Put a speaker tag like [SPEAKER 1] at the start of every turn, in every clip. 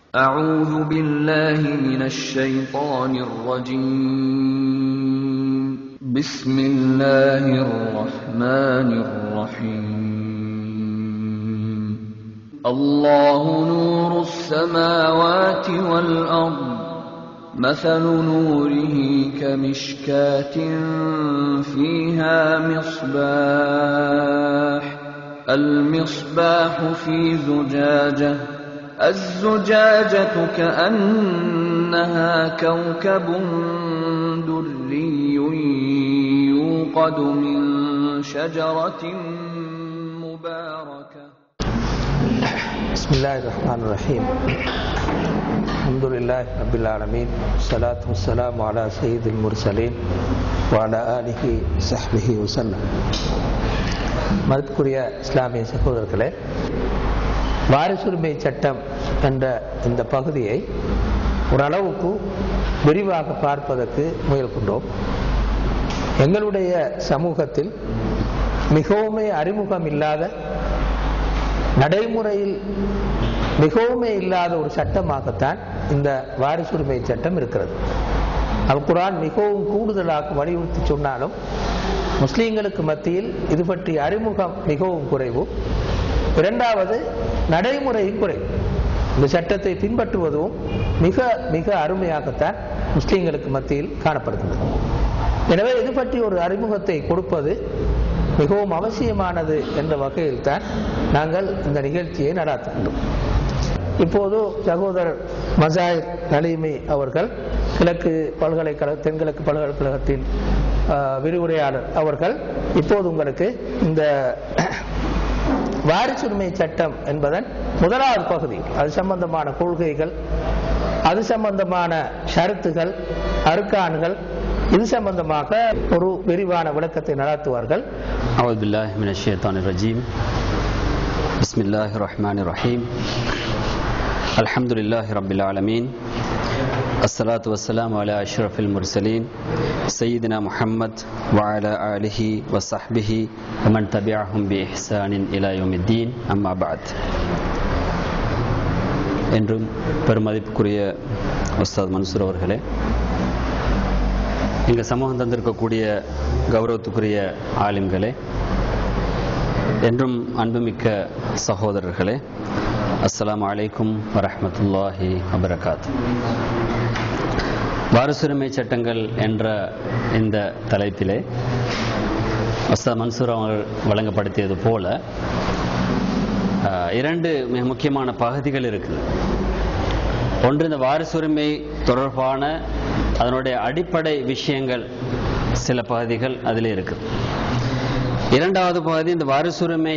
[SPEAKER 1] أعوذ بالله من الشيطان الرجيم بسم الله الرحمن الرحيم الله نور السماوات والأرض مثل نوره كمشكاة فيها مصباح المصباح في زجاجة الزجاجة كأنها كوكب دري يوقد من شجرة مباركة
[SPEAKER 2] بسم الله الرحمن الرحيم الحمد لله رب العالمين والصلاة والسلام على سيد المرسلين وعلى آله صحبه وسلم மதிப்புக்குரிய இஸ்லாமிய சகோதரர்களே வாரிசுரிமை சட்டம் என்ற இந்த பகுதியை ஓரளவுக்கு விரிவாக பார்ப்பதற்கு முயல்கின்றோம் எங்களுடைய சமூகத்தில் மிகவுமே அறிமுகம் இல்லாத நடைமுறையில் மிகவுமே இல்லாத ஒரு சட்டமாகத்தான் இந்த வாரிசுரிமை சட்டம் இருக்கிறது அல் குரான் மிகவும் கூடுதலாக வலியுறுத்தி சொன்னாலும் முஸ்லீம்களுக்கு மத்தியில் இது பற்றிய அறிமுகம் மிகவும் குறைவு இரண்டாவது நடைமுறை குறைவு இந்த சட்டத்தை பின்பற்றுவதும் மிக மிக அருமையாகத்தான் முஸ்லீம்களுக்கு மத்தியில் காணப்படுகிறது எனவே இது பற்றி ஒரு அறிமுகத்தை கொடுப்பது மிகவும் அவசியமானது என்ற வகையில் தான் நாங்கள் இந்த நிகழ்ச்சியை நடாத்துகின்றோம் இப்போது சகோதரர் மசாயிர் நலீமி அவர்கள் கிழக்கு பல்கலைக்கழக தென்கிழக்கு பல்கலைக்கழகத்தின் விரிவுரையாளர் அவர்கள் இப்போது உங்களுக்கு இந்த வாரிசுரிமை சட்டம் என்பதன் முதலாவது பகுதி அது சம்பந்தமான கொள்கைகள் அது சம்பந்தமான ஷரத்துகள் அருக்கான்கள் இது சம்பந்தமாக ஒரு விரிவான விளக்கத்தை நடத்துவார்கள்
[SPEAKER 3] أعوذ بالله من الشيطان الرجيم بسم الله الرحمن الرحيم الحمد لله رب العالمين الصلاة والسلام على أشرف المرسلين سيدنا محمد وعلى آله وصحبه ومن تبعهم بإحسان إلى يوم الدين أما بعد என்றும் பெருமதிப்புக்குரிய உஸ்தாத் மன்சூர் அவர்களே எங்கள் சமூகம் தந்திருக்கக்கூடிய கௌரவத்துக்குரிய ஆலிம்களே என்றும் அன்புமிக்க சகோதரர்களே அஸ்ஸலாமு அலைக்கும் வரஹமத்துல்லாஹி வபரகாத் வாரிசுரிமை சட்டங்கள் என்ற இந்த தலைப்பிலே அஸ்தாத் மன்சூர் அவர்கள் வழங்கப்படுத்தியது போல இரண்டு மிக முக்கியமான பகுதிகள் இருக்குது ஒன்று இந்த வாரிசுரிமை தொடர்பான அதனுடைய அடிப்படை விஷயங்கள் சில பகுதிகள் அதில் இருக்குது இரண்டாவது பகுதி இந்த வாரிசுரிமை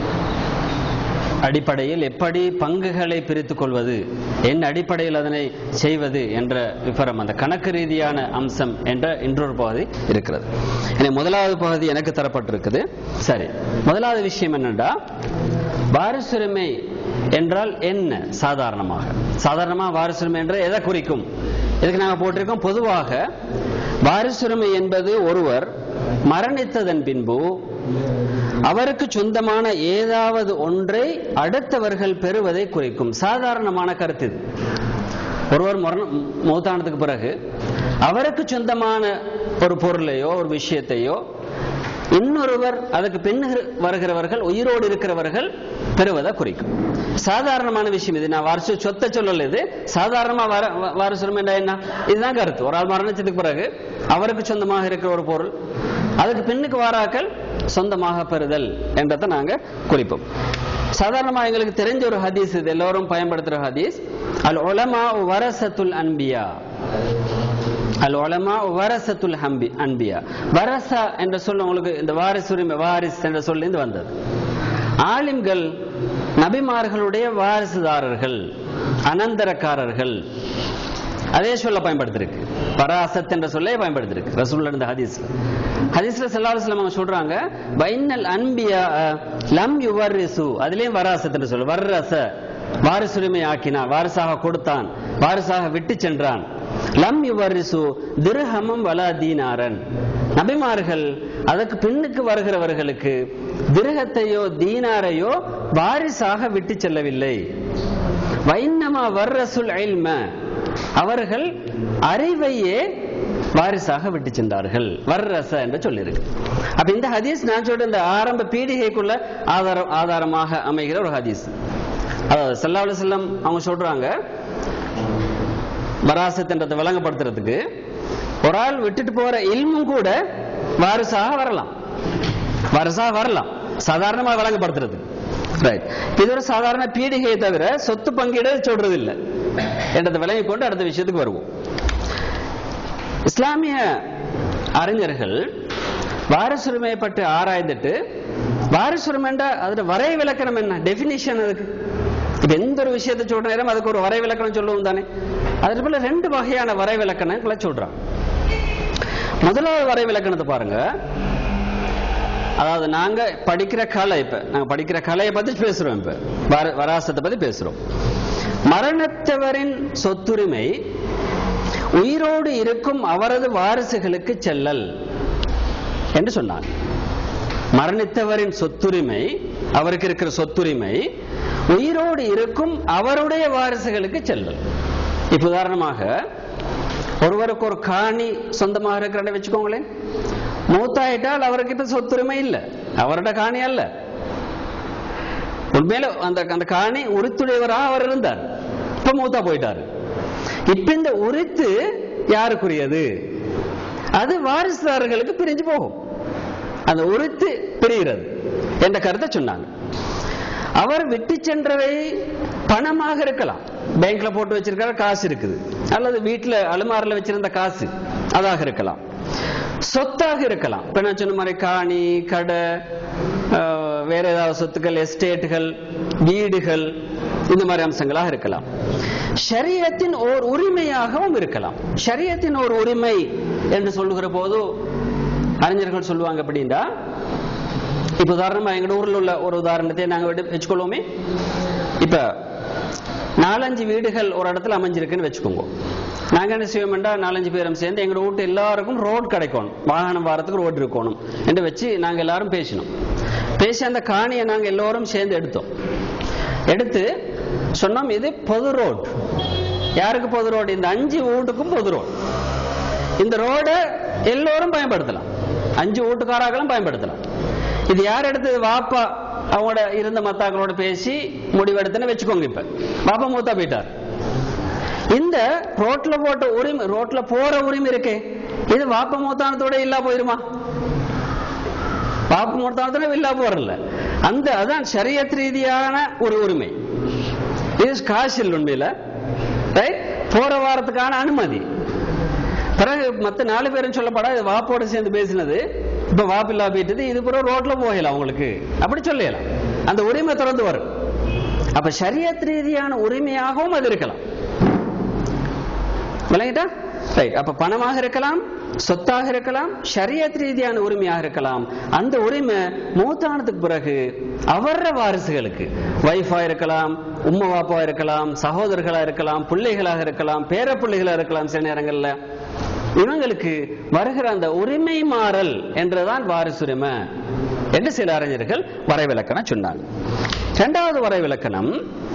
[SPEAKER 3] அடிப்படையில் எப்படி பங்குகளை பிரித்துக் கொள்வது என் அடிப்படையில் அதனை செய்வது என்ற விபரம் அந்த கணக்கு ரீதியான அம்சம் என்ற இன்னொரு பகுதி இருக்கிறது எனவே முதலாவது பகுதி எனக்கு தரப்பட்டிருக்குது சரி முதலாவது விஷயம் என்னென்றா வாரிசுரிமை என்றால் என்ன சாதாரணமாக சாதாரணமாக வாரிசுரிமை என்ற எதை குறிக்கும் இதுக்கு நாங்கள் போட்டிருக்கோம் பொதுவாக வாரிசுரிமை என்பது ஒருவர் மரணித்ததன் பின்பு அவருக்கு சொந்தமான ஏதாவது ஒன்றை அடுத்தவர்கள் பெறுவதை குறிக்கும் சாதாரணமான கருத்து இது ஒருவர் மௌத்தானதுக்கு பிறகு அவருக்கு சொந்தமான ஒரு பொருளையோ ஒரு விஷயத்தையோ இன்னொருவர் அதுக்கு பின் வருகிறவர்கள் உயிரோடு இருக்கிறவர்கள் பெறுவதை குறிக்கும் சாதாரணமான விஷயம் இது நான் வாரிசு சொத்தை சொல்லல இது சாதாரணமா வாரிசுரம் என்ன இதுதான் கருத்து ஒரு ஆள் மரணத்துக்கு பிறகு அவருக்கு சொந்தமாக இருக்கிற ஒரு பொருள் அதுக்கு பின்னுக்கு வாராக்கள் சொந்தமாக பெறுதல் என்றதை நாங்க குறிப்போம் சாதாரணமா எங்களுக்கு தெரிஞ்ச ஒரு ஹதீஸ் இது எல்லோரும் பயன்படுத்துற ஹதீஸ் அல் ஒலமா வரசத்துல் அன்பியா அல் ஒலமா வரசத்துல் ஹம்பி அன்பியா வரசா என்ற சொல் உங்களுக்கு இந்த வாரிசுரிமை வாரிஸ் என்ற சொல்லிருந்து வந்தது ஆலிம்கள் நபிமார்களுடைய வாரிசுதாரர்கள் அனந்தரக்காரர்கள் அதே சொல்ல பயன்படுத்திருக்கு பராசத் என்ற சொல்லே பயன்படுத்திருக்கு ரசூல் இருந்த ஹதீஸ்ல ஹதீஸ்ல செல்லாலும் சொல்றாங்க பைனல் அன்பியா லம் யுவர்ரிசு அதுலயும் வராசத் என்று சொல்லு வர்ரச வாரிசுரிமை ஆக்கினான் வாரிசாக கொடுத்தான் வாரிசாக விட்டு சென்றான் லம் யுவர்ரிசு திருஹமம் வலா தீனாரன் நபிமார்கள் அதற்கு பின்னுக்கு வருகிறவர்களுக்கு திருகத்தையோ தீனாரையோ வாரிசாக விட்டு செல்லவில்லை வைன்னமா வர்ரசுல் இல்ம அவர்கள் அறிவையே வாரிசாக விட்டு சென்றார்கள் வர்ரச என்று சொல்லியிருக்கு அப்ப இந்த ஹதீஸ் நான் சொல்ற இந்த ஆரம்ப பீடிகைக்குள்ள ஆதாரம் ஆதாரமாக அமைகிற ஒரு ஹதீஸ் அதாவது சல்லா செல்லம் அவங்க சொல்றாங்க வராசத்துன்றதை விளங்கப்படுத்துறதுக்கு ஒரு ஆள் விட்டுட்டு போற இல்மும் கூட வாரிசாக வரலாம் வாரிசாக வரலாம் சாதாரணமாக விளங்கப்படுத்துறது ரைட் இது ஒரு சாதாரண பீடிகையை தவிர சொத்து பங்கீடு சொல்றது இல்லை என்றதை விளங்கி கொண்டு அடுத்த விஷயத்துக்கு வருவோம் இஸ்லாமிய அறிஞர்கள் வாரிசுரிமையை பற்றி ஆராய்ந்துட்டு வாரிசுரிமைன்ற அதோட வரை விளக்கணம் என்ன டெபினிஷன் அதுக்கு இப்ப எந்த ஒரு விஷயத்தை சொல்ற நேரம் அதுக்கு ஒரு வரை விளக்கணம் சொல்லுவோம் தானே அதுக்கு போல ரெண்டு வகையான வரை விளக்கணங்களை சொல்றாங்க முதலாவது வரை விளக்கணத்தை பாருங்க அதாவது நாங்க படிக்கிற கலை இப்ப நாங்க படிக்கிற கலையை பத்தி பேசுறோம் இப்ப வர- வராசத்தை பத்தி பேசுறோம் மரணத்தவரின் சொத்துரிமை உயிரோடு இருக்கும் அவரது வாரிசுகளுக்கு செல்லல் என்று சொன்னார் மரணித்தவரின் சொத்துரிமை அவருக்கு இருக்கிற சொத்துரிமை உயிரோடு இருக்கும் அவருடைய வாரிசுகளுக்கு செல்லல் இப்ப உதாரணமாக ஒருவருக்கு ஒரு காணி சொந்தமாக இருக்கிறன்னு வச்சுக்கோங்களேன் மூத்தாயிட்டால் அவருக்கு இப்ப சொத்துரிமை இல்லை அவரோட காணி அல்ல உண்மையில அந்த அந்த காணி உரித்துடையவராக அவர் இருந்தார் இப்ப மூத்தா போயிட்டாரு இப்ப இந்த உரித்து யாருக்குரியது அது வாரிசுதாரர்களுக்கு பிரிஞ்சு போகும் அந்த உரித்து பிரிகிறது என்ற கருத்தை சொன்னாங்க அவர் விட்டு சென்றவை பணமாக இருக்கலாம் பேங்க்ல போட்டு வச்சிருக்கிற காசு இருக்குது அல்லது வீட்டுல அலுமாரில் வச்சிருந்த காசு அதாக இருக்கலாம் சொத்தாக இருக்கலாம் இப்ப நான் சொன்ன மாதிரி காணி கடை அஹ், வேற ஏதாவது சொத்துக்கள் எஸ்டேட்டுகள் வீடுகள் இந்த மாதிரி அம்சங்களாக இருக்கலாம் ஷரியத்தின் ஓர் உரிமையாகவும் இருக்கலாம் ஷரியத்தின் ஒரு உரிமை என்று சொல்லுகிற போது அறிஞர்கள் சொல்லுவாங்க அப்படின்னா இப்ப உதாரணமா எங்க ஊர்ல உள்ள ஒரு உதாரணத்தை நாங்க வெடு- வச்சுக்கொள்வோமே இப்ப நாலஞ்சு வீடுகள் ஒரு இடத்துல அமைஞ்சிருக்குன்னு வச்சுக்கோங்க நாங்க என்ன செய்வோம்டா நாலஞ்சு பேரும் சேர்ந்து எங்க வீட்டு எல்லாருக்கும் ரோட் கிடைக்கணும் வாகனம் வாரத்துக்கு ரோடு இருக்கணும் என்று வச்சு நாங்க எல்லாரும் பேசினோம் பேசி அந்த காணியை நாங்க எல்லோரும் சேர்ந்து எடுத்தோம் எடுத்து சொன்னோம் இது பொது ரோடு யாருக்கு பொது ரோடு இந்த அஞ்சு வீட்டுக்கும் பொது ரோடு இந்த ரோடை எல்லோரும் பயன்படுத்தலாம் அஞ்சு வீட்டுக்காராக்களும் பயன்படுத்தலாம் இது யார் எடுத்தது வாப்பா அவங்களோட இருந்த மத்தாக்களோட பேசி முடிவெடுத்துன்னு வச்சுக்கோங்க இப்ப பாப்பா மூத்தா போயிட்டார் இந்த ரோட்ல போட்ட உரிமை ரோட்ல போற உரிமை இருக்கே இது வாப்பா மூத்தானத்தோட இல்லா போயிருமா பாப்பு மூத்தானத்தோட இல்லா போறல அந்த அதான் ஷரியத் ரீதியான ஒரு உரிமை இது காசு இல்லை உண்மையில Right? போற வாரத்துக்கான அனுமதி பிறகு மத்த நாலு பேரும் சொல்லப்படா இது வாப்போட சேர்ந்து பேசினது இப்ப வாப்பில்லா போயிட்டது இது பிறகு ரோட்ல போகலாம் உங்களுக்கு அப்படி சொல்லலாம் அந்த உரிமை தொடர்ந்து வரும் அப்ப ஷரியத் ரீதியான உரிமையாகவும் அது இருக்கலாம் விளங்கிட்டா ரைட் அப்ப பணமாக இருக்கலாம் சொத்தாக இருக்கலாம் ஷரியத் ரீதியான உரிமையாக இருக்கலாம் அந்த உரிமை மூத்தானதுக்கு பிறகு அவர வாரிசுகளுக்கு வைஃபா இருக்கலாம் உம்மா வாப்பா இருக்கலாம் சகோதரர்களா இருக்கலாம் பிள்ளைகளாக இருக்கலாம் பேர பிள்ளைகளா இருக்கலாம் சில நேரங்கள்ல இவங்களுக்கு வருகிற அந்த உரிமை மாறல் என்றுதான் வாரிசுரிமை என்று சில அறிஞர்கள் வரைவிலக்கணம் சொன்னாங்க இரண்டாவது வரைவிலக்கணம்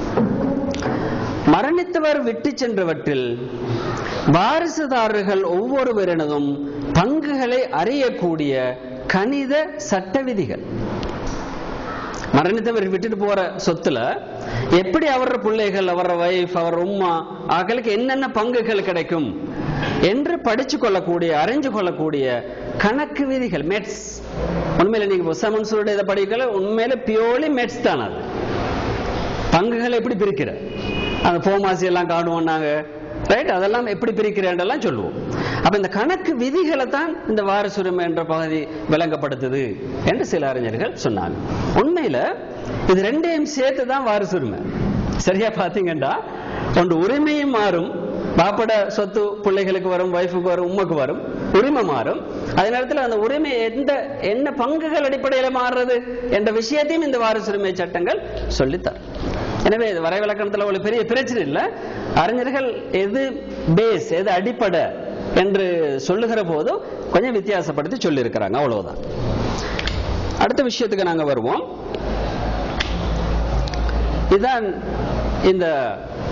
[SPEAKER 3] மரணித்தவர் விட்டு சென்றவற்றில் வாரிசுதாரர்கள் ஒவ்வொருவரினதும் பங்குகளை அறியக்கூடிய கணித சட்ட விதிகள் மரணித்தவர் விட்டுட்டு போற சொத்துல எப்படி அவர பிள்ளைகள் அவர வைஃப் அவர் உம்மா அவர்களுக்கு என்னென்ன பங்குகள் கிடைக்கும் என்று படிச்சு கொள்ளக்கூடிய அறிஞ்சு கொள்ளக்கூடிய கணக்கு விதிகள் மெட்ஸ் உண்மையில நீங்க புஸ்தமன்சூருடைய இதை படிக்கல உண்மையில பியோலி மெட்ஸ் தான் அது பங்குகளை எப்படி பிரிக்கிற அந்த போமாசி எல்லாம் காணுவோம் நாங்க ரைட் அதெல்லாம் எப்படி பிரிக்கிறேன்றெல்லாம் சொல்லுவோம் அப்ப இந்த கணக்கு விதிகளை தான் இந்த வாரிசுரிமை என்ற பகுதி விளங்கப்படுத்துது என்று சில அறிஞர்கள் சொன்னாங்க உண்மையில இது ரெண்டையும் சேர்த்து தான் வாரிசுரிமை சரியா பாத்தீங்கன்னா ஒன்று உரிமையும் மாறும் பாப்பட சொத்து பிள்ளைகளுக்கு வரும் வைஃபுக்கு வரும் உமக்கு வரும் உரிமை மாறும் அதே நேரத்தில் அந்த உரிமை எந்த என்ன பங்குகள் அடிப்படையில் மாறுறது என்ற விஷயத்தையும் இந்த வாரிசுரிமை சட்டங்கள் சொல்லித்தரும் எனவே இது வரைவிலக்கணத்துல ஒரு பெரிய பிரச்சனை இல்லை அறிஞர்கள் எது பேஸ் எது அடிப்படை என்று சொல்லுகிற போது கொஞ்சம் வித்தியாசப்படுத்தி சொல்லி இருக்கிறாங்க அவ்வளவுதான் அடுத்த விஷயத்துக்கு நாங்க வருவோம் இதுதான் இந்த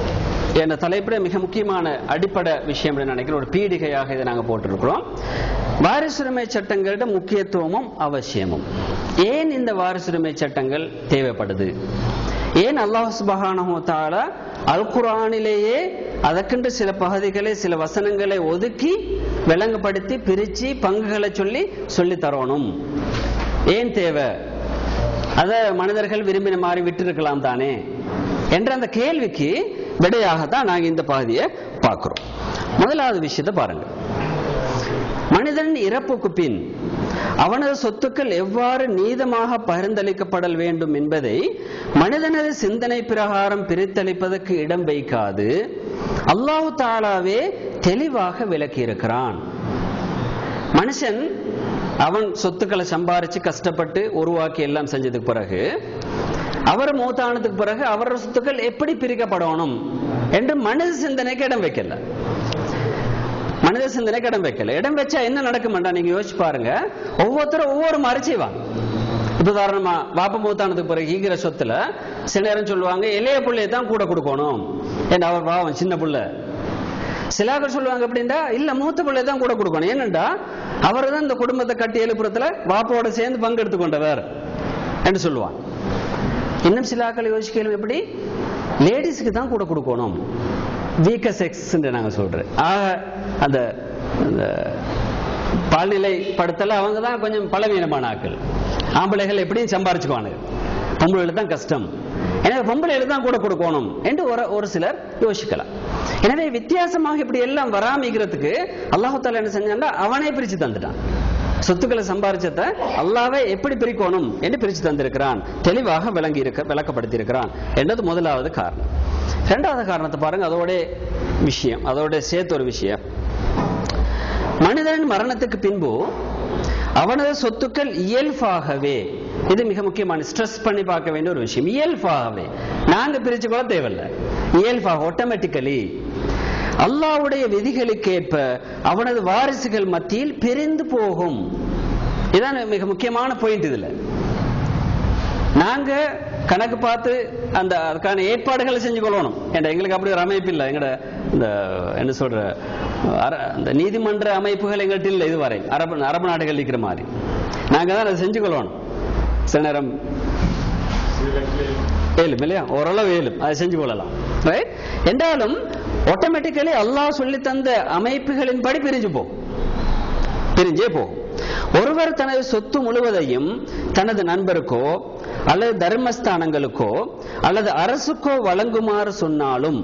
[SPEAKER 3] என்ற தலைப்பிட மிக முக்கியமான அடிப்படை விஷயம் நினைக்கிற ஒரு பீடிகையாக இதை நாங்கள் போட்டிருக்கிறோம் வாரிசுரிமை சட்டங்களோட முக்கியத்துவமும் அவசியமும் ஏன் இந்த வாரிசுரிமை சட்டங்கள் தேவைப்படுது ஏன் அல்லாஹ் சுபஹானஹு தஆலா அல் குர்ஆனிலேயே அதற்கென்று சில பகுதிகளை சில வசனங்களை ஒதுக்கி விளங்குபடுத்தி பிரிச்சு பங்குகளை சொல்லி சொல்லி தரணும் ஏன் தேவை அதை மனிதர்கள் விரும்பின மாதிரி விட்டிருக்கலாம் தானே என்ற அந்த கேள்விக்கு விடையாகத்தான் நாங்க இந்த பகுதியை பார்க்கிறோம் முதலாவது விஷயத்தை பாருங்க மனிதன் இறப்புக்கு பின் அவனது சொத்துக்கள் எவ்வாறு நீதமாக பகிர்ந்தளிக்கப்படல் வேண்டும் என்பதை மனிதனது சிந்தனை பிரகாரம் பிரித்தளிப்பதற்கு இடம் வைக்காது அல்லாஹு தாலாவே தெளிவாக விளக்கியிருக்கிறான் மனுஷன் அவன் சொத்துக்களை சம்பாரிச்சு கஷ்டப்பட்டு உருவாக்கி எல்லாம் செஞ்சதுக்கு பிறகு அவர் மூத்தானதுக்கு பிறகு அவரோட சொத்துக்கள் எப்படி பிரிக்கப்படணும் என்று மனித சிந்தனைக்கு இடம் வைக்கல மனித சிந்தனைக்கு இடம் வைக்கல இடம் வச்சா என்ன நடக்கும்டா நீங்க யோசிச்சு பாருங்க ஒவ்வொருத்தரும் ஒவ்வொரு மாதிரி செய்வாங்க இப்ப உதாரணமா வாப்ப மூத்தானதுக்கு பிறகு ஈகிற சொத்துல சில நேரம் சொல்லுவாங்க இளைய பிள்ளையை தான் கூட கொடுக்கணும் ஏன்னா அவர் பாவம் சின்ன புள்ள சிலாக்கள் சொல்லுவாங்க அப்படின்னா இல்ல மூத்த பிள்ளையை தான் கூட கொடுக்கணும் ஏனண்டா அவர் தான் இந்த குடும்பத்தை கட்டி எழுப்புறதுல வாப்போட சேர்ந்து பங்கெடுத்து கொண்டவர் என்று சொல்லுவான் இன்னும் சில ஆக்கள் யோசிக்கலும் எப்படி லேடிஸுக்கு தான் கூட கொடுக்கணும் வீக்க செக்ஸ் நாங்க சொல்றேன் ஆக அந்த அந்த பால்நிலை படுத்தல அவங்க தான் கொஞ்சம் பலவீனமான ஆக்கள் ஆம்பளைகள் எப்படியும் சம்பாரிச்சுக்குவானுங்க பொம்பளைகளுக்கு தான் கஷ்டம் எனவே பொம்பளைகளுக்கு தான் கூட கொடுக்கணும் என்று ஒரு ஒரு சிலர் யோசிக்கலாம் எனவே வித்தியாசமாக இப்படி எல்லாம் வராமிக்கிறதுக்கு அல்லாஹு தாலா என்ன செஞ்சான்னா அவனே பிரிச்சு தந்துட்டான் சொத்துக்களை சம்பாரிச்சத அல்லாவே எப்படி பிரிக்கணும் என்று பிரிச்சு தந்திருக்கிறான் தெளிவாக விளங்கி இருக்க விளக்கப்படுத்தி இருக்கிறான் என்றது முதலாவது காரணம் இரண்டாவது காரணத்தை பாருங்க அதோட விஷயம் அதோட சேர்த்து ஒரு விஷயம் மனிதனின் மரணத்துக்கு பின்பு அவனது சொத்துக்கள் இயல்பாகவே இது மிக முக்கியமான ஸ்ட்ரெஸ் பண்ணி பார்க்க வேண்டிய ஒரு விஷயம் இயல்பாகவே நாங்க பிரிச்சு கூட தேவையில்லை இயல்பாக ஆட்டோமேட்டிக்கலி அல்லாவுடைய விதிகளுக்கேற்ப அவனது வாரிசுகள் மத்தியில் பிரிந்து போகும் இதான் மிக முக்கியமான பாயிண்ட் இதுல நாங்க கணக்கு பார்த்து அந்த அதுக்கான ஏற்பாடுகளை செஞ்சு கொள்ளணும் ஏன்னா எங்களுக்கு அப்படி ஒரு அமைப்பு இல்லை எங்கட இந்த என்ன சொல்ற அர- இந்த நீதிமன்ற அமைப்புகள் எங்கள்கிட்ட இல்லை இதுவரை அரபு அரபு நாடுகள் இருக்கிற மாதிரி நாங்க தான் அதை செஞ்சு கொள்ளணும் சில நேரம் ஏழும் இல்லையா ஓரளவு ஏழும் அதை செஞ்சு கொள்ளலாம் ரைட் என்றாலும் ஆட்டோமேட்டிக்கலி அல்லாஹ் சொல்லி தந்த அமைப்புகளின்படி பிரிஞ்சு போகும் பிரிஞ்சே போகும் ஒருவர் தனது சொத்து முழுவதையும் தனது நண்பருக்கோ அல்லது தர்மஸ்தானங்களுக்கோ அல்லது அரசுக்கோ வழங்குமாறு சொன்னாலும்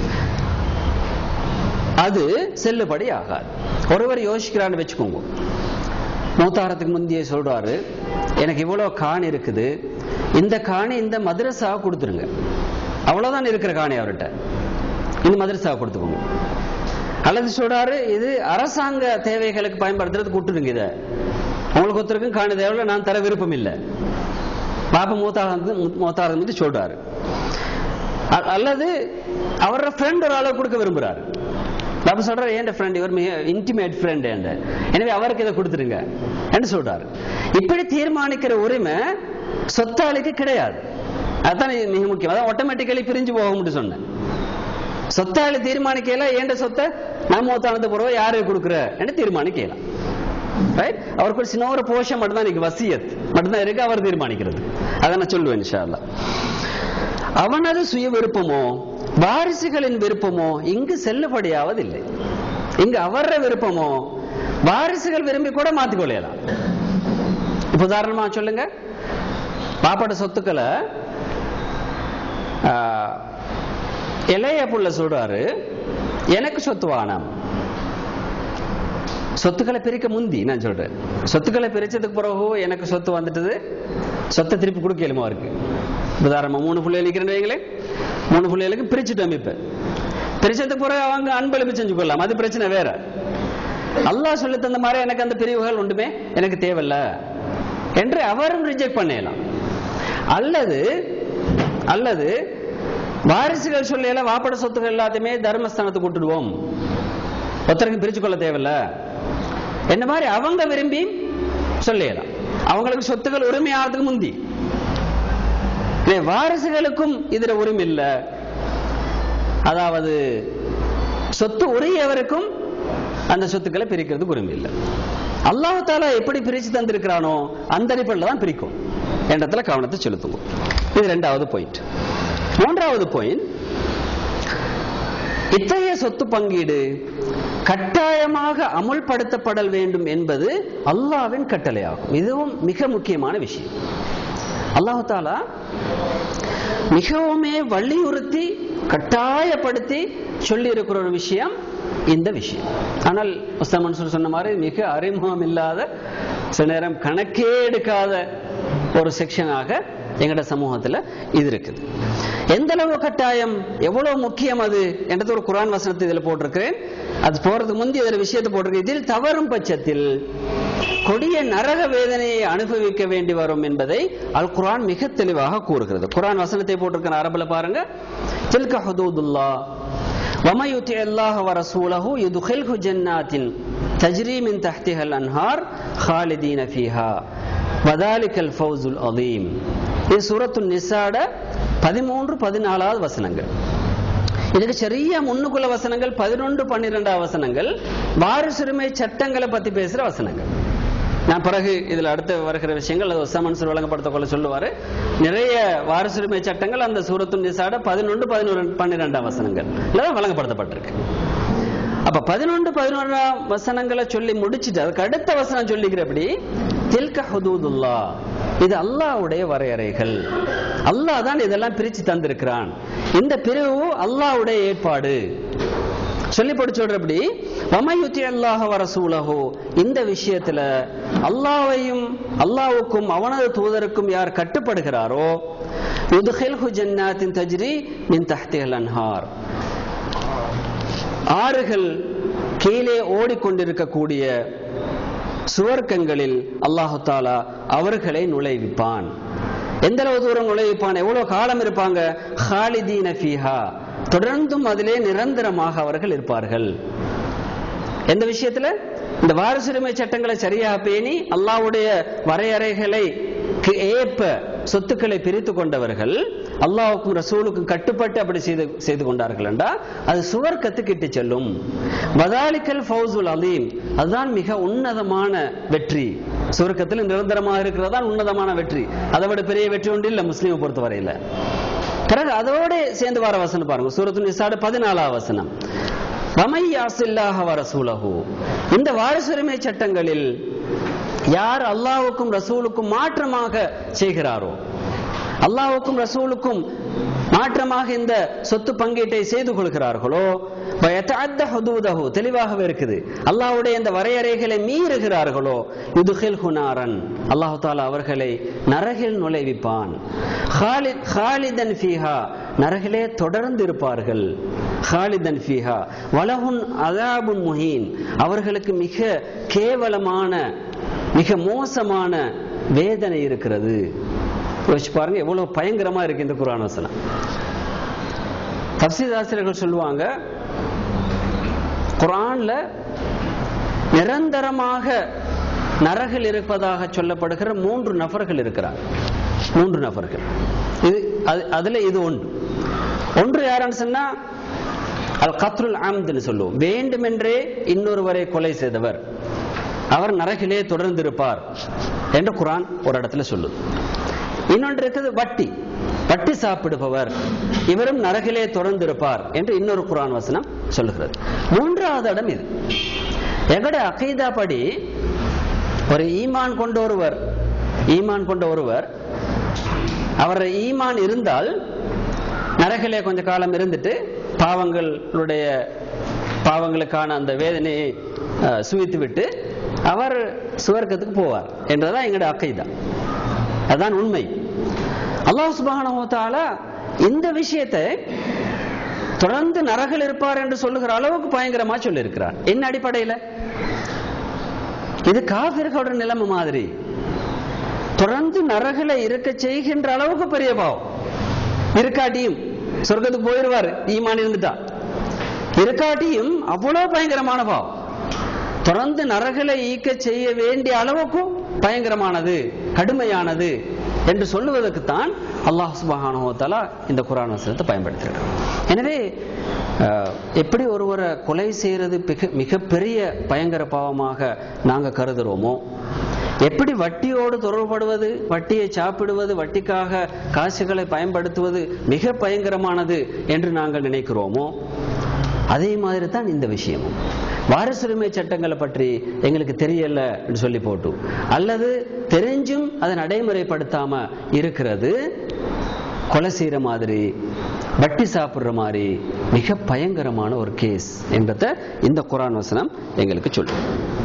[SPEAKER 3] அது செல்லுபடி ஆகாது ஒருவர் யோசிக்கிறான்னு வச்சுக்கோங்க மூத்தாரத்துக்கு முந்தைய சொல்றாரு எனக்கு இவ்வளவு காணி இருக்குது இந்த காணி இந்த மதரசா கொடுத்துருங்க அவ்வளவுதான் இருக்கிற காணி அவர்கிட்ட இந்த மதரசா கொடுத்துக்கோங்க அல்லது சொல்றாரு இது அரசாங்க தேவைகளுக்கு பயன்படுத்துறதுக்கு விட்டுருங்க இதை உங்களுக்கு ஒருத்தருக்கும் காணி தேவையில்ல நான் தர விருப்பம் இல்லை பாப்பா மூத்தாரந்து மூத்தாரது வந்து சொல்றாரு அ- அல்லது அவரோட ஃப்ரெண்ட் ஒரு அளவு கொடுக்க விரும்புறாரு பாப்பா சொல்றாரு ஏன் ஃப்ரெண்ட் இவர் மிக இன்டிமேட் ஃப்ரெண்ட் என்ற எனவே அவருக்கு இதை கொடுத்துருங்க என்று சொல்றாரு இப்படி தீர்மானிக்கிற உரிமை சொத்தாளிக்கு கிடையாது அதுதான் இது மிக முக்கியம் அதான் ஆட்டோமேட்டிக்கலி பிரிஞ்சு போகும்னு சொன்னேன் சொத்தாளி தீர்மானிக்கல ஏண்ட சொத்தை நான் மூத்தானது போறவ யாருக்கு கொடுக்குற என்று தீர்மானிக்கலாம் ரைட் அவருக்கு ஒரு சின்ன ஒரு போஷம் மட்டும்தான் இன்னைக்கு வசியத் மட்டும்தான் இருக்கு அவர் தீர்மானிக்கிறது அதை நான் சொல்லுவேன் இன்ஷா அல்லாஹ். அவனது சுய விருப்பமோ வாரிசுகளின் விருப்பமோ இங்கு செல்லுபடியாவதில்லை இங்கு அவர விருப்பமோ வாரிசுகள் விரும்பி கூட மாத்திக் கொள்ளலாம் இப்ப உதாரணமா சொல்லுங்க பாப்பாட்ட சொத்துக்களை ஆஹ், இளைய புள்ள சொல்றாரு எனக்கு சொத்து வானம் சொத்துக்களை பிரிக்க முந்தி நான் சொல்றேன் சொத்துக்களை பிரிச்சதுக்கு பிறகு எனக்கு சொத்து வந்துட்டது சொத்தை திருப்பி கொடுக்கலுமா இருக்கு உதாரணமா மூணு பிள்ளைகள் இருக்கிறேன்னு வைங்களேன் மூணு பிள்ளைகளுக்கு பிரிச்சுட்டோம் இப்ப பிரிச்சதுக்கு பிறகு அவங்க அன்பளிப்பு செஞ்சு கொள்ளலாம் அது பிரச்சனை வேற அல்லாஹ் சொல்லி தந்த மாதிரி எனக்கு அந்த பிரிவுகள் ஒன்றுமே எனக்கு தேவையில்ல என்று அவரும் ரிஜெக்ட் பண்ணலாம் அல்லது அல்லது வாரிசுகள் சொல்லையில வாப்பட சொத்துக்கள் எல்லாத்தையுமே தர்மஸ்தானத்துக்கு விட்டுடுவோம் ஒருத்தருக்கும் பிரிச்சு கொள்ள தேவையில்ல என்ன மாதிரி அவங்க விரும்பி சொல்லலாம் அவங்களுக்கு சொத்துக்கள் உரிமையாகிறதுக்கு முந்தி இதே வாரிசுகளுக்கும் இதுல உரிமை இல்ல அதாவது சொத்து உரியவருக்கும் அந்த சொத்துக்களை பிரிக்கிறதுக்கு உரிமை இல்லை அல்லாஹ் தாலா எப்படி பிரிச்சு தந்திருக்கிறானோ அந்த அடிப்படையில் தான் பிரிக்கும் என்றதுல கவனத்தை செலுத்துவோம் இது ரெண்டாவது பாயிண்ட் மூன்றாவது பாயிண்ட் இத்தகைய சொத்து பங்கீடு கட்டாயமாக அமுல்படுத்தப்படல் வேண்டும் என்பது அல்லாவின் கட்டளையாகும் இதுவும் மிக முக்கியமான விஷயம் அல்லாஹு தாலா மிகவுமே வலியுறுத்தி கட்டாயப்படுத்தி சொல்லி இருக்கிற ஒரு விஷயம் இந்த விஷயம் ஆனால் உஸ்தாம் மன்சூர் சொன்ன மாதிரி மிக அறிமுகம் இல்லாத சில நேரம் கணக்கே எடுக்காத ஒரு செக்ஷனாக எங்கட சமூகத்துல இது இருக்குது எந்த அளவு கட்டாயம் எவ்வளவு முக்கியம் அது என்றது ஒரு குரான் வசனத்தை இதுல போட்டிருக்கிறேன் அது போறதுக்கு முந்தைய ஒரு விஷயத்தை போட்டிருக்கேன் இதில் தவறும் பட்சத்தில் கொடிய நரக வேதனையை அனுபவிக்க வேண்டி வரும் என்பதை அல் குரான் மிக தெளிவாக கூறுகிறது குரான் வசனத்தை போட்டிருக்கிற அரபுல பாருங்க தில்க ஹுதூதுல்லா وما يطع الله ورسوله يدخله جنات تجري من تحتها الانهار خالدين فيها وذلك الفوز العظيم இது சூரத்து நிசாட பதிமூன்று பதினாலாவது வசனங்கள் இதுக்கு சரியா முன்னுக்குள்ள வசனங்கள் பதினொன்று பன்னிரெண்டாவது வசனங்கள் வாரிசுரிமை சட்டங்களை பத்தி பேசுற வசனங்கள் நான் பிறகு இதுல அடுத்து வருகிற விஷயங்கள் அது ஒசாமன்சர் வழங்கப்படுத்த கொள்ள சொல்லுவாரு நிறைய வாரிசுரிமை சட்டங்கள் அந்த சூரத்து நிசாட பதினொன்று பதினொரு பன்னிரெண்டாம் வசனங்கள் தான் வழங்கப்படுத்தப்பட்டிருக்கு அப்ப பதினொன்று பதினொன்றாம் வசனங்களை சொல்லி முடிச்சுட்டு அதுக்கு அடுத்த வசனம் சொல்லிக்கிறபடி தில்க ஹுதூதுல்லா இது அல்லாஹ்வுடைய வரையறைகள் அல்லாஹ் தான் இதெல்லாம் பிரிச்சு தந்திருக்கிறான் இந்த பிரிவு அல்லாஹ்வுடைய ஏற்பாடு சொல்லி போட்டு சொல்றபடி வமயுத்தி அல்லாஹ் வரசூலஹோ இந்த விஷயத்துல அல்லாஹ்வையும் அல்லாஹ்வுக்கும் அவனது தூதருக்கும் யார் கட்டுப்படுகிறாரோ யுதுஹில்ஹு ஜன்னாத்தின் தஜ்ரி மின் தஹ்திஹல் அன்ஹார் ஆறுகள் கீழே ஓடிக்கொண்டிருக்கக்கூடிய சுவர்க்கங்களில் அல்லாஹு தாலா அவர்களை நுழைவிப்பான் எந்த அளவு தூரம் நுழைவிப்பான் எவ்வளவு காலம் இருப்பாங்க ஹாலிதீன ஃபீஹா தொடர்ந்தும் அதிலே நிரந்தரமாக அவர்கள் இருப்பார்கள் எந்த விஷயத்துல இந்த வாரிசுரிமை சட்டங்களை சரியாக பேணி அல்லாஹ்வுடைய வரையறைகளை ஏற்ப சொத்துக்களை பிரித்து கொண்டவர்கள் அல்லாஹ்வுக்கும் ரசூலுக்கும் கட்டுப்பட்டு அப்படி செய்து செய்து கொண்டார்கள் என்றா அது சுவர்க்கத்துக்கு இட்டு செல்லும் வதாலிக்கல் ஃபௌசுல் அலீம் அதுதான் மிக உன்னதமான வெற்றி சுவர்க்கத்தில் நிரந்தரமாக இருக்கிறதா உன்னதமான வெற்றி அதை விட பெரிய வெற்றி ஒன்று இல்லை முஸ்லீமை பொறுத்தவரையில பிறகு அதோட சேர்ந்து வர வசனம் பாருங்க சூரத்து நிசாடு பதினாலாம் வசனம் வமையாசில்லாஹ வரசூலஹு இந்த வாரிசுரிமை சட்டங்களில் யார் அல்லாஹ்வுக்கும் ரசூலுக்கும் மாற்றமாக செய்கிறாரோ அல்லாஹ்வுக்கும் ரசூலுக்கும் மாற்றமாக இந்த சொத்து பங்கீட்டை செய்து கொள்கிறார்களோ வயத்தஅத்த ஹுதூதஹு தெளிவாகவே இருக்குது அல்லாஹ்வுடைய இந்த வரையறைகளை மீறுகிறார்களோ யுதுஹில் ஹுனாரன் அல்லாஹ் தாலா அவர்களை நரகில் நுழைவிப்பான் ஹாலித் ஹாலிதன் ஃபீஹா நரகிலே தொடர்ந்து இருப்பார்கள் ஹாலிதன் ஃபீஹா வலஹுன் அதாபுன் முஹீன் அவர்களுக்கு மிக கேவலமான மிக மோசமான வேதனை இருக்கிறது யோசிச்சு பாருங்க எவ்வளவு பயங்கரமா இருக்கு இந்த குரான் வசனம் தப்சீர் ஆசிரியர்கள் சொல்லுவாங்க குரான்ல நிரந்தரமாக நரகில் இருப்பதாக சொல்லப்படுகிற மூன்று நபர்கள் இருக்கிறார் மூன்று நபர்கள் இது அது- அதுல இது ஒன்று ஒன்று யாருன்னு சொன்னா அல் கத்ருல் ஆம்துன்னு சொல்லுவோம் வேண்டுமென்றே இன்னொருவரை கொலை செய்தவர் அவர் நரகிலே தொடர்ந்து இருப்பார் என்று குரான் ஒரு இடத்துல சொல்லுது இன்னொன்று இருக்குது வட்டி வட்டி சாப்பிடுபவர் இவரும் நரகிலே தொடர்ந்து இருப்பார் என்று இன்னொரு குரான் வசனம் சொல்லுகிறது மூன்றாவது இடம் இது எங்கட அகைதா படி ஒரு ஈமான் கொண்ட ஒருவர் ஈமான் கொண்ட ஒருவர் அவர் ஈமான் இருந்தால் நரகிலே கொஞ்ச காலம் இருந்துட்டு பாவங்களுடைய பாவங்களுக்கான அந்த வேதனையை அஹ், சுவித்து விட்டு அவர் சுவர்க்கத்துக்கு போவார் என்றதான் எங்களுடைய அக்கைதா அதான் உண்மை அல்லாஹ் சுப்ஹானஹு வ தஆலா இந்த விஷயத்தை தொடர்ந்து நரகில் இருப்பார் என்று சொல்லுகிற அளவுக்கு பயங்கரமா சொல்லியிருக்கிறார் என்ன அடிப்படையில இது காபிர்களோட நிலைமை மாதிரி தொடர்ந்து நரகில இருக்க செய்கின்ற அளவுக்கு பெரிய பாவம் இருக்காட்டியும் சொர்க்கத்துக்கு போயிருவாரு ஈமான் இருந்துட்டா இருக்காட்டியும் அவ்வளவு பயங்கரமான பாவம் தொடர்ந்து நரகளை ஈக்க செய்ய வேண்டிய அளவுக்கும் பயங்கரமானது கடுமையானது என்று சொல்லுவதற்குத்தான் அல்லாஹ் சுபஹானஹு வ தஆலா இந்த குர்ஆன் வசனத்தை பயன்படுத்தியிருக்கிறார் எனவே அஹ், எப்படி ஒருவரை கொலை செய்யறது மிக மிகப்பெரிய பயங்கர பாவமாக நாங்க கருதுறோமோ எப்படி வட்டியோடு தொடர்படுவது வட்டியை சாப்பிடுவது வட்டிக்காக காசுகளை பயன்படுத்துவது மிக பயங்கரமானது என்று நாங்கள் நினைக்கிறோமோ அதே மாதிரி தான் இந்த விஷயமும் வாரிசுரிமை சட்டங்களை பற்றி எங்களுக்கு தெரியல என்று சொல்லி போட்டு அல்லது தெரிஞ்சும் அதை நடைமுறைப்படுத்தாம இருக்கிறது கொலை செய்யற மாதிரி வட்டி சாப்பிடுற மாதிரி மிக பயங்கரமான ஒரு கேஸ் என்றத இந்த குரான் வசனம் எங்களுக்கு சொல்லும்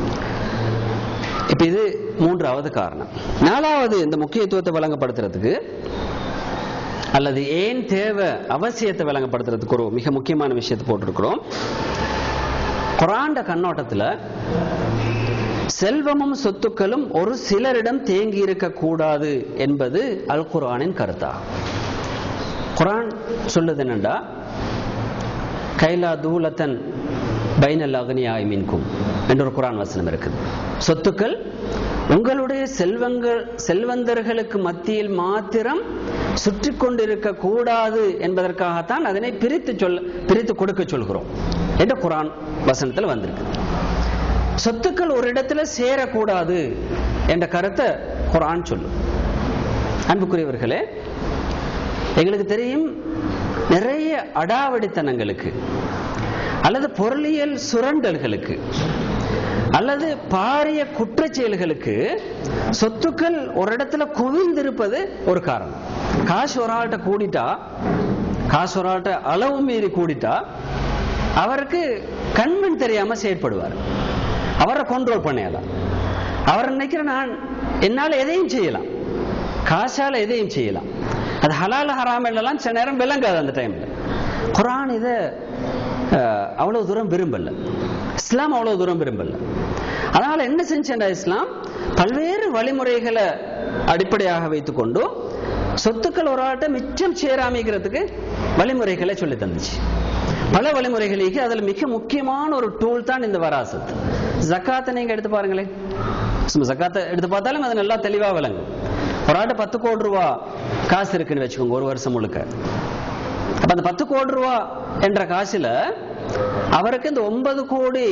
[SPEAKER 3] இப்ப இது மூன்றாவது காரணம் நாலாவது இந்த முக்கியத்துவத்தை வழங்கப்படுத்துறதுக்கு அல்லது ஏன் தேவை அவசியத்தை விளங்கப்படுத்துறதுக்கு ஒரு மிக முக்கியமான விஷயத்தை போட்டிருக்கிறோம் குராண்ட கண்ணோட்டத்துல செல்வமும் சொத்துக்களும் ஒரு சிலரிடம் தேங்கி இருக்க கூடாது என்பது அல் குரானின் கருத்தாகும் குரான் சொல்லுது என்னண்டா கைலா தூலத்தன் பைனல் அக்னியாய் மின்கும் என்ற ஒரு குரான் வசனம் இருக்குது சொத்துக்கள் உங்களுடைய செல்வங்கள் செல்வந்தர்களுக்கு மத்தியில் மாத்திரம் சுற்றி கொண்டிருக்க கூடாது என்பதற்காகத்தான் அதனை பிரித்து சொல் பிரித்து கொடுக்க சொல்கிறோம் என்ற குரான் வசனத்தில் வந்திருக்கு சொத்துக்கள் ஒரு இடத்துல சேரக்கூடாது என்ற கருத்தை குரான் சொல்லும் அன்புக்குரியவர்களே எங்களுக்கு தெரியும் நிறைய அடாவடித்தனங்களுக்கு அல்லது பொருளியல் சுரண்டல்களுக்கு அல்லது பாரிய குற்றச் செயல்களுக்கு சொத்துக்கள் ஒரு இடத்துல குவிந்திருப்பது ஒரு காரணம் காசு ஒரு ஆள்கிட்ட கூடிட்டா காசு ஒரு ஆள்கிட்ட அளவு மீறி கூடிட்டா அவருக்கு கண்மண் தெரியாம செயற்படுவார் அவரை கண்ட்ரோல் பண்ணலாம் அவர் நினைக்கிற நான் என்னால் எதையும் செய்யலாம் காசால எதையும் செய்யலாம் அது ஹலால் ஹராம் எல்லாம் சில நேரம் விளங்காது அந்த டைம்ல குரான் இதை அஹ், அவ்வளவு தூரம் விரும்பல இஸ்லாம் அவ்வளவு தூரம் விரும்பல அதனால என்ன செஞ்சா இஸ்லாம் பல்வேறு வழிமுறைகளை அடிப்படையாக வைத்துக்கொண்டு சொத்துக்கள் ஒரு ஆட்ட மிச்சம் சேராமிக்கிறதுக்கு வழிமுறைகளை சொல்லி தந்துச்சு பல வழிமுறைகளுக்கு அதுல மிக முக்கியமான ஒரு டூல் தான் இந்த வராசத் ஜக்காத்தை நீங்க எடுத்து பாருங்களேன் சும்மா ஜக்காத்தை எடுத்து பார்த்தாலும் அது நல்லா தெளிவா விளங்கும் ஒரு ஆட்ட பத்து கோடி ரூபா காசு இருக்குன்னு வச்சுக்கோங்க ஒரு வருஷம் முழுக்க அப்ப அந்த பத்து கோடி ரூபா என்ற காசுல அவருக்கு இந்த ஒன்பது கோடி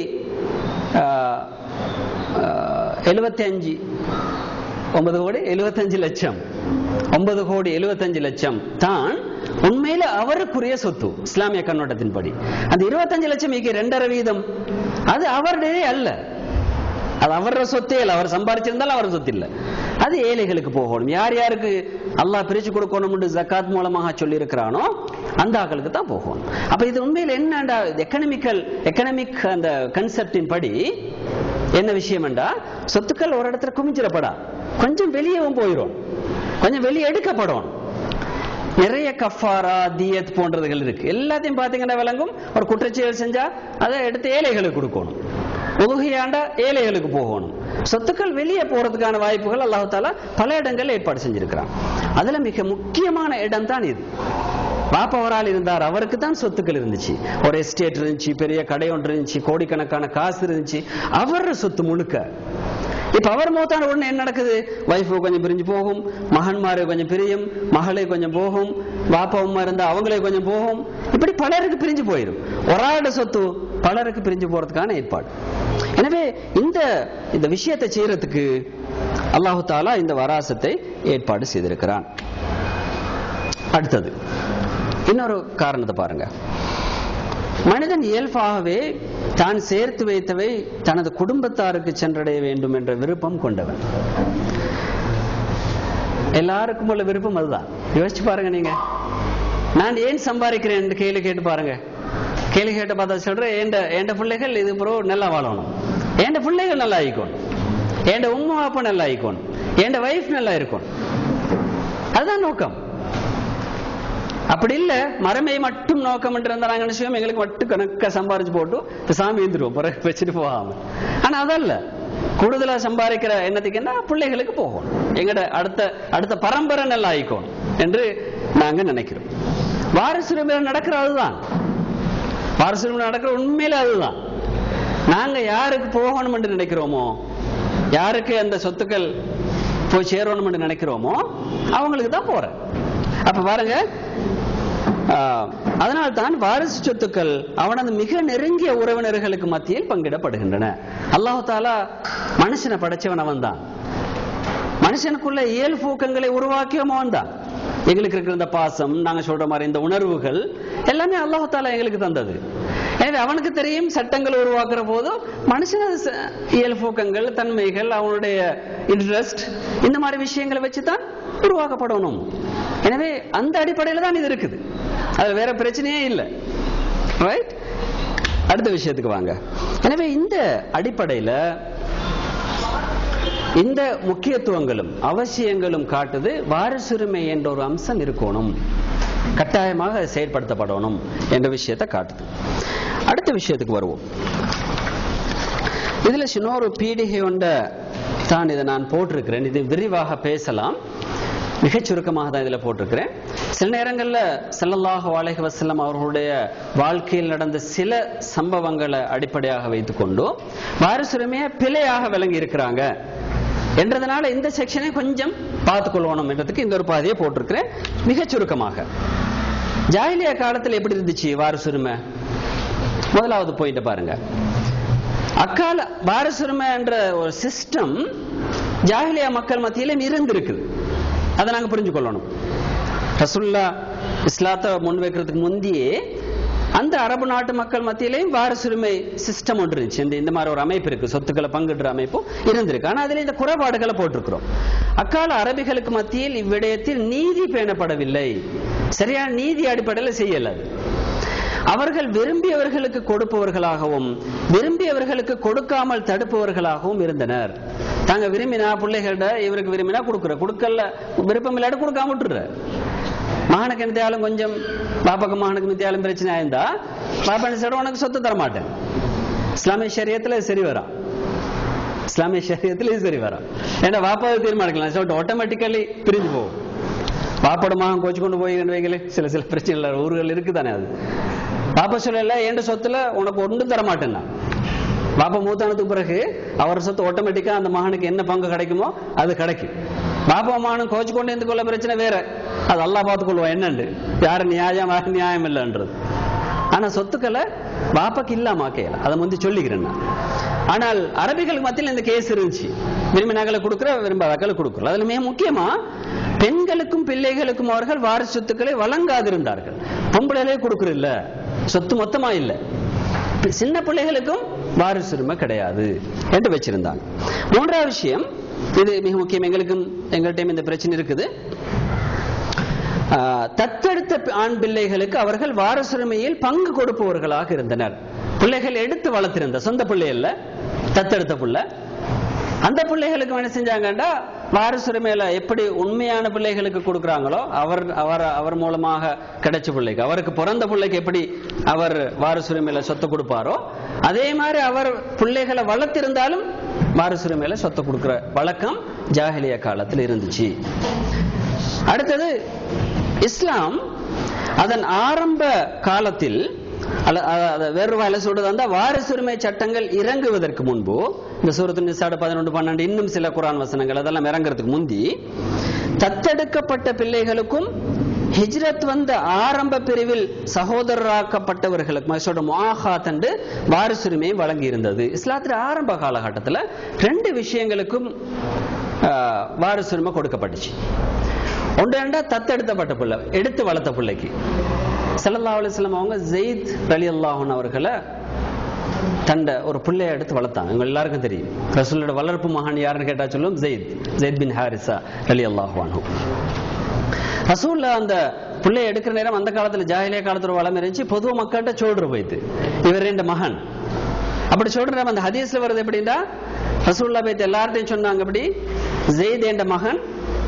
[SPEAKER 3] எழுபத்தி அஞ்சு ஒன்பது கோடி எழுபத்தஞ்சு லட்சம் ஒன்பது கோடி எழுபத்தஞ்சு லட்சம் தான் உண்மையில அவருக்குரிய சொத்து இஸ்லாமிய கண்ணோட்டத்தின்படி அந்த இருபத்தஞ்சு லட்சம் இங்க ரெண்டரை வீதம் அது அவருடைய அல்ல அது அவரோட சொத்தே இல்லை அவர் சம்பாதிச்சிருந்தாலும் அவர் சொத்து இல்லை அது ஏழைகளுக்கு போகணும் யார் யாருக்கு அல்லாஹ் பிரிச்சு கொடுக்கணும் ஜக்காத் மூலமாக சொல்லி இருக்கிறானோ அந்த ஆக்களுக்கு தான் போகணும் அப்ப இது உண்மையில் என்னடா எக்கனாமிக்கல் எக்கனாமிக் அந்த கன்செப்டின் படி என்ன விஷயம் என்றா சொத்துக்கள் ஒரு இடத்துல குமிச்சிடப்படா கொஞ்சம் வெளியவும் போயிடும் கொஞ்சம் வெளியே எடுக்கப்படும் நிறைய கஃபாரா தியத் போன்றதுகள் இருக்கு எல்லாத்தையும் பாத்தீங்கன்னா விளங்கும் ஒரு குற்றச்செயல் செஞ்சா அதை எடுத்து ஏழைகளுக்கு கொடுக்கணும் உதுகையாண்டா ஏழைகளுக்கு போகணும் சொத்துக்கள் வெளியே போறதுக்கான வாய்ப்புகள் அல்லாஹு தாலா பல இடங்கள்ல ஏற்பாடு செஞ்சிருக்கிறான் அதுல மிக முக்கியமான இடம் தான் இது பாப்பவரால் இருந்தார் அவருக்கு தான் சொத்துக்கள் இருந்துச்சு ஒரு எஸ்டேட் இருந்துச்சு பெரிய கடை ஒன்று இருந்துச்சு கோடிக்கணக்கான காசு இருந்துச்சு அவர் சொத்து முழுக்க இப்ப அவர் மூத்தான உடனே என்ன நடக்குது வைஃப் கொஞ்சம் பிரிஞ்சு போகும் மகன்மாரு கொஞ்சம் பிரியும் மகளே கொஞ்சம் போகும் பாப்பா அம்மா இருந்தா அவங்களே கொஞ்சம் போகும் இப்படி பலருக்கு பிரிஞ்சு போயிடும் ஒரு ஆளோட சொத்து பலருக்கு பிரிஞ்சு போறதுக்கான ஏற்பாடு எனவே இந்த இந்த விஷயத்தை செய்யறதுக்கு அல்லாஹு தாலா இந்த வராசத்தை ஏற்பாடு செய்திருக்கிறான் அடுத்தது இன்னொரு காரணத்தை பாருங்க மனிதன் இயல்பாகவே தான் சேர்த்து வைத்தவை தனது குடும்பத்தாருக்கு சென்றடைய வேண்டும் என்ற விருப்பம் கொண்டவன் எல்லாருக்கும் உள்ள விருப்பம் அதுதான் யோசிச்சு பாருங்க நீங்க நான் ஏன் சம்பாதிக்கிறேன் என்று கேள்வி கேட்டு பாருங்க கேள்வி கேட்டு பார்த்தா சொல்றேன் ஏண்ட ஏண்ட பிள்ளைகள் இது ப்ரோ நல்லா வாழணும் ஏண்ட பிள்ளைகள் நல்லா ஆயிக்கணும் ஏண்ட உம்மா அப்பா நல்லா ஆயிக்கணும் ஏண்ட வைஃப் நல்லா இருக்கணும் அதுதான் நோக்கம் அப்படி இல்ல மரமை மட்டும் நோக்கம் என்று இருந்தா நாங்க நினைச்சோம் எங்களுக்கு மட்டும் கணக்க சம்பாரிச்சு போட்டு இப்ப சாமி எழுந்துருவோம் பிறகு வச்சுட்டு போகாம ஆனா அதல்ல கூடுதலா சம்பாதிக்கிற எண்ணத்துக்கு என்ன பிள்ளைகளுக்கு போகணும் எங்கட அடுத்த அடுத்த பரம்பரை நல்லா ஆயிக்கணும் என்று நாங்க நினைக்கிறோம் வாரிசுரிமையில நடக்கிற அதுதான் வாரிசுரிமை நடக்கிற உண்மையில அதுதான் நாங்க யாருக்கு போகணும் என்று நினைக்கிறோமோ யாருக்கு அந்த சொத்துக்கள் போய் சேரணும் என்று நினைக்கிறோமோ அவங்களுக்கு தான் போறேன் அப்ப பாருங்க அதனால் தான் வாரிசு சொத்துக்கள் அவனது மிக நெருங்கிய உறவினர்களுக்கு மத்தியில் பங்கிடப்படுகின்றன அல்லாஹு தாலா மனுஷனை படைச்சவன் அவன் தான் மனுஷனுக்குள்ள இயல் பூக்கங்களை உருவாக்கியவன் அவன் தான் எங்களுக்கு இருக்கிற இந்த பாசம் நாங்க சொல்ற மாதிரி இந்த உணர்வுகள் எல்லாமே அல்லாஹு தாலா எங்களுக்கு தந்தது எனவே அவனுக்கு தெரியும் சட்டங்கள் உருவாக்குற போதும் மனுஷன் அது ச- இயல் பூக்கங்கள் தன்மைகள் அவனுடைய இன்ட்ரெஸ்ட் இந்த மாதிரி விஷயங்களை வச்சு தான் உருவாக்கப்படணும் எனவே அந்த அடிப்படையில் தான் இது இருக்குது அது வேற பிரச்சனையே இல்லை ரைட் அடுத்த விஷயத்துக்கு வாங்க எனவே இந்த அடிப்படையில் இந்த முக்கியத்துவங்களும் அவசியங்களும் காட்டுது வாரிசுரிமை என்ற ஒரு அம்சம் இருக்கணும் கட்டாயமாக அது செயற்படுத்தப்படணும் என்ற விஷயத்தை காட்டுது அடுத்த விஷயத்துக்கு வருவோம் இதுல சின்ன ஒரு பீடிகை ஒன்ற தான் இதை நான் போட்டிருக்கிறேன் இது விரிவாக பேசலாம் மிகச் சுருக்கமாக தான் இதுல போட்டிருக்கிறேன் சில நேரங்கள்ல ஸல்லல்லாஹு அலைஹி வஸல்லம் அவர்களுடைய வாழ்க்கையில் நடந்த சில சம்பவங்களை அடிப்படையாக வைத்துக்கொண்டு வாரிசுரிமையை பிழையாக விளங்கி இருக்கிறாங்க என்றதுனால இந்த செக்ஷனை கொஞ்சம் பார்த்துக்கொள்ளணும் என்றதுக்கு இந்த ஒரு பாதியை போட்டிருக்கிறேன் மிகச் சுருக்கமாக ஜாயிலியா காலத்தில் எப்படி இருந்துச்சு வாரிசுரிமை முதலாவது பாயிண்ட் பாருங்க அக்கால வாரசுரிமை என்ற ஒரு சிஸ்டம் ஜாஹிலியா மக்கள் மத்தியிலும் இருந்திருக்குது அதை நாங்க புரிஞ்சு கொள்ளணும் ரசுல்லா இஸ்லாத்தை முன்வைக்கிறதுக்கு முந்தையே அந்த அரபு நாட்டு மக்கள் மத்தியிலையும் வாரசுரிமை சிஸ்டம் ஒன்று இருந்துச்சு இந்த இந்த மாதிரி ஒரு அமைப்பு இருக்கு சொத்துக்களை பங்கிடுற அமைப்பும் இருந்திருக்கு ஆனா அதுல இந்த குறைபாடுகளை போட்டிருக்கிறோம் அக்கால அரபிகளுக்கு மத்தியில் இவ்விடயத்தில் நீதி பேணப்படவில்லை சரியான நீதி அடிப்படையில் செய்யல அது. அவர்கள் விரும்பியவர்களுக்கு கொடுப்பவர்களாகவும் விரும்பியவர்களுக்கு கொடுக்காமல் தடுப்பவர்களாகவும் இருந்தனர் தாங்க விரும்பினா பிள்ளைகள்ட இவருக்கு விரும்பினா கொடுக்குற கொடுக்கல விருப்பம் இல்லாட்டி கொடுக்காம விட்டுற மகனுக்கு எந்தாலும் கொஞ்சம் பாப்பாக்கு மகனுக்கு மித்தியாலும் பிரச்சனை ஆயிருந்தா பாப்பா என்ன சொல்ற, உனக்கு சொத்து தர மாட்டேன் இஸ்லாமிய சரியத்துல இது சரி வரான் இஸ்லாமிய சரியத்துல இது சரி வரான் ஏன்னா வாப்பாவை தீர்மானிக்கலாம் சொல்லிட்டு ஆட்டோமேட்டிக்கலி பிரிஞ்சு போகும் பாப்போட மகன் கோச்சு கொண்டு போய் வைங்களே சில சில பிரச்சனை ஊர்கள் இருக்குதானே அது பாப்பா சொல்லல என் சொத்துல உனக்கு ஒன்றும் தர மாட்டேன்னா பாப்பா மூத்தானதுக்கு பிறகு அவர் சொத்து ஆட்டோமேட்டிக்கா அந்த மகனுக்கு என்ன பங்கு கிடைக்குமோ அது கிடைக்கும் பாப்பா மகனும் கோச்சு கொண்டு இருந்து கொள்ள பிரச்சனை வேற அது அல்லாஹ் பார்த்துக் கொள்வான் என்னண்டு யாரு நியாயம் யாரு நியாயம் இல்லைன்றது ஆனா சொத்துக்களை பாப்பாக்கு இல்லாம ஆக்கையில அதை முந்தி சொல்லிக்கிறேன் நான். ஆனால் அரபிகளுக்கு மத்தியில் இந்த கேஸ் இருந்துச்சு விரும்பி நகலை கொடுக்குற விரும்பாதக்களை கொடுக்குறோம் அதுல மிக முக்கியமா பெண்களுக்கும் பிள்ளைகளுக்கும் அவர்கள் வாரிசு சொத்துக்களை வழங்காதிருந்தார்கள் பொம்பளைகளே கொடுக்குறதில்ல சொத்து மொத்தமா இல்ல சின்ன பிள்ளைகளுக்கும் வாரிசுரிமை கிடையாது என்று வச்சிருந்தாங்க மூன்றாவது விஷயம் இது மிக முக்கியம் எங்களுக்கும் எங்கள்கிட்டயும் இந்த பிரச்சனை இருக்குது ஆஹ், தத்தெடுத்த பி- ஆண் பிள்ளைகளுக்கு அவர்கள் வாரசுரிமையில் பங்கு கொடுப்பவர்களாக இருந்தனர் பிள்ளைகள் எடுத்து வளர்த்திருந்த சொந்த பிள்ளை இல்ல தத்தெடுத்த பிள்ளை அந்த பிள்ளைகளுக்கு என்ன செஞ்சாங்கன்னா வாரசுரிமையில எப்படி உண்மையான பிள்ளைகளுக்கு கொடுக்குறாங்களோ அவர் அவர் அவர் மூலமாக கிடைச்ச பிள்ளைக்கு அவருக்கு பிறந்த பிள்ளைக்கு எப்படி அவர் வாரசுரிமையில சொத்தை கொடுப்பாரோ அதே மாதிரி அவர் பிள்ளைகளை வளர்த்திருந்தாலும் வாரசுரிமையில சொத்தை கொடுக்கிற வழக்கம் ஜாஹிலிய காலத்தில் இருந்துச்சு அடுத்தது இஸ்லாம் அதன் ஆரம்ப காலத்தில் அல்ல அத- அத வேறு வாயில சொல்றது அந்த வாரிசுரிமை சட்டங்கள் இறங்குவதற்கு முன்பு இந்த சூரத்து நிசாடு பதினொன்று பன்னெண்டு இன்னும் சில குரான் வசனங்கள் அதெல்லாம் இறங்குறதுக்கு முந்தி தத்தெடுக்கப்பட்ட பிள்ளைகளுக்கும் ஹிஜ்ரத் வந்த ஆரம்ப பிரிவில் சகோதரராக்கப்பட்டவர்களுக்கு மசோட முஆஹாத் என்று வாரிசுரிமை வழங்கி இருந்தது இஸ்லாத்துல ஆரம்ப காலகட்டத்தில் ரெண்டு விஷயங்களுக்கும் ஆஹ், வாரிசுரிமை கொடுக்கப்பட்டுச்சு ஒன்று ரெண்டா தத்தெடுத்தப்பட்ட பிள்ளை எடுத்து வளர்த்த பிள்ளைக்கு ஸல்லல்லாஹு அலைஹி வஸல்லம் அவங்க ஜெயித் ரலியல்லாஹு அன்ஹு அவர்களை தண்ட ஒரு பிள்ளைய எடுத்து வளர்த்தாங்க இவங்க எல்லாருக்கும் தெரியும் ரசூலோட வளர்ப்பு மகான் யாருன்னு கேட்டா சொல்லும் ஜெயித் ஜெயித் பின் ஹாரிசா ரலியல்லாஹு அன்ஹு ரசூல்ல அந்த பிள்ளைய எடுக்கிற நேரம் அந்த காலத்துல ஜாஹிலியா காலத்துல ஒரு வளம் இருந்துச்சு பொதுவா மக்கள்கிட்ட சொல்ற போயிட்டு இவர் ரெண்டு மகன் அப்படி சொல்ற நேரம் அந்த ஹதீஸ்ல வருது எப்படின்னா ரசூல்லா போயிட்டு எல்லார்ட்டையும் சொன்னாங்க அப்படி ஜெயித் என்ற மகன்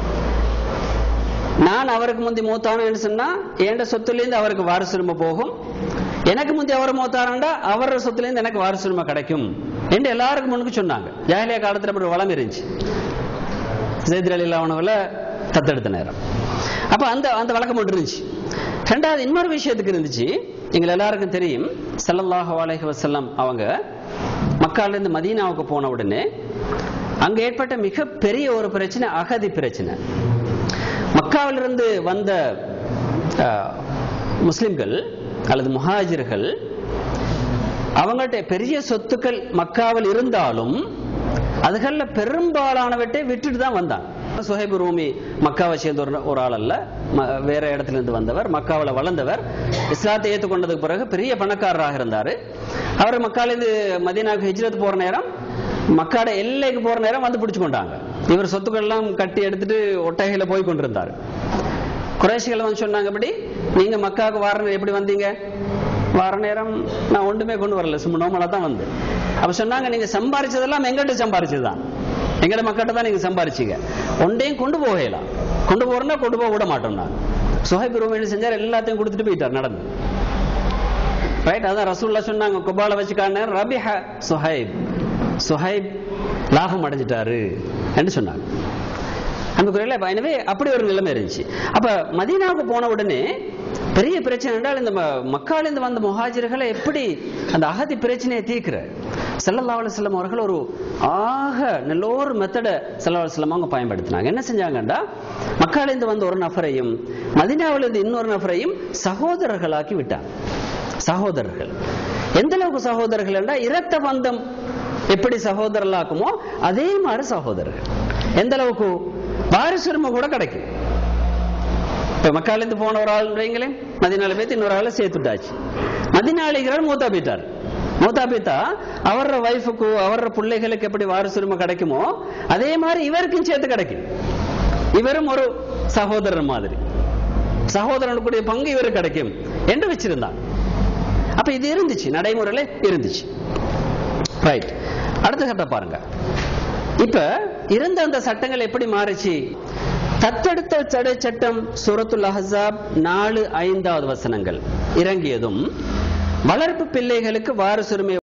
[SPEAKER 3] நான் அவருக்கு முந்தி மூத்தானு சொன்னா என் சொத்துலேருந்து அவருக்கு வாரிசுரிமை போகும் எனக்கு முந்தி அவர் மூத்தாரண்டா அவரோட சொத்துலேருந்து எனக்கு வாரிசுரிமை கிடைக்கும் என்று எல்லாருக்கும் முன்னுக்கு சொன்னாங்க ஜாஹிலியா காலத்துல அப்படி ஒரு வளம் இருந்துச்சு ஜெயத்ரி அலி அவனவள தத்தெடுத்த நேரம் அப்ப அந்த அந்த வழக்கம் ஒன்று இருந்துச்சு ரெண்டாவது இன்னொரு விஷயத்துக்கு இருந்துச்சு எங்களை எல்லாருக்கும் தெரியும் ஸல்லல்லாஹு அலைஹி வஸல்லம் அவங்க மக்கால இருந்து மதீனாவுக்கு போன உடனே அங்க ஏற்பட்ட மிகப்பெரிய ஒரு பிரச்சனை அகதி பிரச்சனை மக்காவிலிருந்து வந்த அஹ், முஸ்லிம்கள் அல்லது முஹாஜிர்கள் அவங்கள்ட்ட பெரிய சொத்துக்கள் மக்காவில் இருந்தாலும் அதுகள்ல பெரும்பாலானவற்றை விட்டுட்டு தான் வந்தாங்க சுஹைபு ரூமி மக்காவை சேர்ந்த ஒரு ஒரு ஆள் அல்ல ம- வேற இடத்துல இருந்து வந்தவர் மக்காவில் வளர்ந்தவர் இஸ்லாத்தை ஏற்றுக்கொண்டதுக்கு பிறகு பெரிய பணக்காரராக இருந்தார் அவர் மக்காலேருந்து மதீனாவுக்கு ஹிஜ்ரத் போற நேரம் மக்காட எல்லைக்கு போற நேரம் வந்து பிடிச்சு கொண்டாங்க இவர் சொத்துக்கள் எல்லாம் கட்டி எடுத்துட்டு ஒட்டகையில போய் கொண்டிருந்தார் குறைஷிகள் வந்து சொன்னாங்க அப்படி நீங்க மக்காவுக்கு வார நேரம் எப்படி வந்தீங்க வார நேரம் நான் ஒன்றுமே கொண்டு வரல சும்மா நோமலா தான் வந்து அப்ப சொன்னாங்க நீங்க சம்பாரிச்சதெல்லாம் எங்கிட்ட சம்பாரிச்சதுதான் எங்கட மக்கள்கிட்ட தான் நீங்க சம்பாரிச்சீங்க ஒன்றையும் கொண்டு போகலாம் கொண்டு போறோம்னா கொண்டு போக விட மாட்டோம் நான் சுஹைப் ரூம் என்ன செஞ்சார் எல்லாத்தையும் கொடுத்துட்டு போயிட்டார் நடந்து ரைட் அதான் ரசூல்லா சொன்னாங்க குபால வச்சுக்கான ரபிஹ சுஹைப் சுஹைப் லாபம் அடைஞ்சிட்டாரு என்று சொன்னாங்க அந்த குறையில எனவே அப்படி ஒரு நிலைமை இருந்துச்சு அப்ப மதீனாவுக்கு போன உடனே பெரிய பிரச்சனை என்றால் இந்த ம- மக்காலிருந்து வந்த முஹாஜிர்களை எப்படி அந்த அகதி பிரச்சனையை தீர்க்கிற ஸல்லல்லாஹு அலைஹி வஸல்லம் அவர்கள் ஒரு ஆக நல்ல ஒரு மெத்தடை ஸல்லல்லாஹு அலைஹி வஸல்லம் அவங்க பயன்படுத்தினாங்க என்ன செஞ்சாங்கண்டா மக்காலிருந்து வந்த ஒரு நபரையும் மதீனாவிலிருந்து இன்னொரு நபரையும் சகோதரர்களாக்கி விட்டாங்க சகோதரர்கள் எந்த அளவுக்கு சகோதரர்கள் என்றால் இரத்த பந்தம் எப்படி சகோதரர்களாக்குமோ அதே மாதிரி சகோதரர்கள் எந்த அளவுக்கு வாரிசுரிமை கூட கிடைக்கும் இப்ப மக்காலேருந்து போன ஒரு ஆள் வைங்களேன் மதினால பேத்து இன்னொரு ஆளை சேர்த்துட்டாச்சு மதினாளிகிறார் மூத்தா போயிட்டார் மூத்தா போயிட்டா அவர வைஃபுக்கு அவர பிள்ளைகளுக்கு எப்படி வாரிசுரிமை கிடைக்குமோ அதே மாதிரி இவருக்கும் சேர்த்து கிடைக்கும் இவரும் ஒரு சகோதரர் மாதிரி சகோதரனுக்குரிய பங்கு இவருக்கு கிடைக்கும் என்று வச்சிருந்தான் அப்ப இது இருந்துச்சு நடைமுறையில இருந்துச்சு ரைட் அடுத்த சட்டம் பாருங்க இப்ப இருந்த அந்த சட்டங்கள் எப்படி மாறுச்சு தத்தெடுத்த தடை சட்டம் சூரத்துல் அஹ்ஸாப் நாலு ஐந்தாவது வசனங்கள் இறங்கியதும் வளர்ப்பு பிள்ளைகளுக்கு வாரிசுரிமை